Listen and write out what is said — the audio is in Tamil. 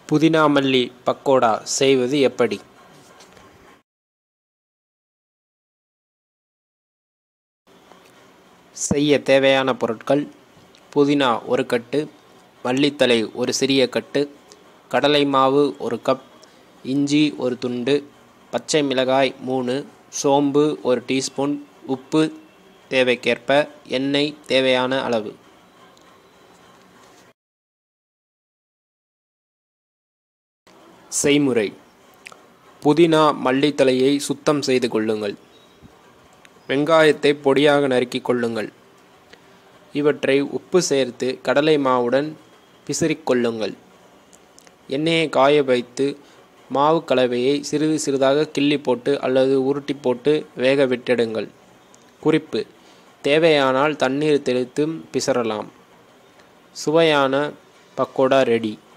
புதினா மல்லி பக்கோடா செய்வது எப்படி செய்ய தேவையான பொருட்கள் புதினா ஒரு கட்டு மல்லித்தழை ஒரு சிறிய கட்டு கடலை மாவு ஒரு கப் இஞ்சி ஒரு துண்டு பச்சை மிளகாய் மூணு சோம்பு ஒரு டீஸ்பூன் உப்பு தேவைக்கேற்ப எண்ணெய் தேவையான அளவு செய்முறை புதினா மல்லித்தழையை சுத்தம் செய்து கொள்ளுங்கள் வெங்காயத்தை பொடியாக நறுக்கிக் கொள்ளுங்கள் இவற்றை உப்பு சேர்த்து கடலை மாவுடன் பிசறிக் கொள்ளுங்கள் எண்ணெயை காய வைத்து மாவு கலவையை சிறிது சிறிதாக கிள்ளி போட்டு அல்லது உருட்டி போட்டு வேக விட்டிடுங்கள் குறிப்பு தேவையானால் தண்ணீர் தெளித்தும் பிசறலாம் சுவையான பக்கோடா ரெடி